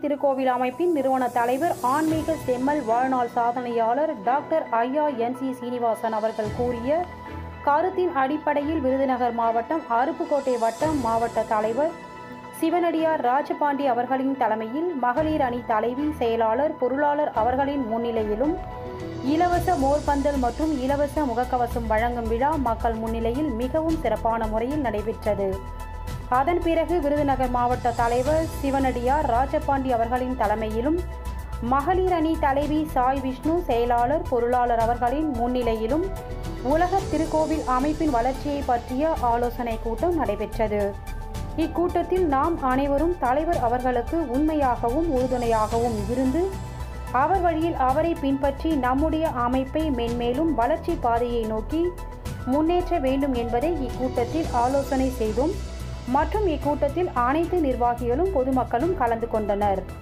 திருக்கோவில் அமைப்பின் நிறுவன தலைவர் ஆன்மீக செம்மல் வாழ்நாள் சாதனையாளர் டாக்டர் ஐயா என் சி சீனிவாசன் அவர்கள் கூறிய கருத்தின் அடிப்படையில் விருதுநகர் மாவட்டம் அருப்புக்கோட்டை வட்டம் மாவட்ட தலைவர் சிவனடியார் ராஜபாண்டி அவர்களின் தலைமையில் மகளிர் அணி தலைவி செயலாளர் பொருளாளர் அவர்களின் முன்னிலையிலும் இலவச மோர்பந்தல் மற்றும் இலவச முகக்கவசம் வழங்கும் விழா மக்கள் முன்னிலையில் மிகவும் சிறப்பான முறையில் நடைபெற்றது அதன் பிறகு விருதுநகர் மாவட்ட தலைவர் சிவனடியார் ராஜபாண்டி அவர்களின் தலைமையிலும் மகளிர் அணி தலைவி சாய் விஷ்ணு செயலாளர் பொருளாளர் அவர்களின் முன்னிலையிலும் உலக திருக்கோவில் அமைப்பின் வளர்ச்சியை பற்றிய ஆலோசனை கூட்டம் நடைபெற்றது இக்கூட்டத்தில் நாம் அனைவரும் தலைவர் அவர்களுக்கு உண்மையாகவும் உறுதுணையாகவும் இருந்து அவர் வழியில் அவரை பின்பற்றி நம்முடைய அமைப்பை மென்மேலும் வளர்ச்சி பாதையை நோக்கி முன்னேற்ற வேண்டும் என்பதை இக்கூட்டத்தில் ஆலோசனை செய்தோம் மற்றும் இக்கூட்டத்தில் அனைத்து நிர்வாகிகளும் பொதுமக்களும் கலந்து கொண்டனர்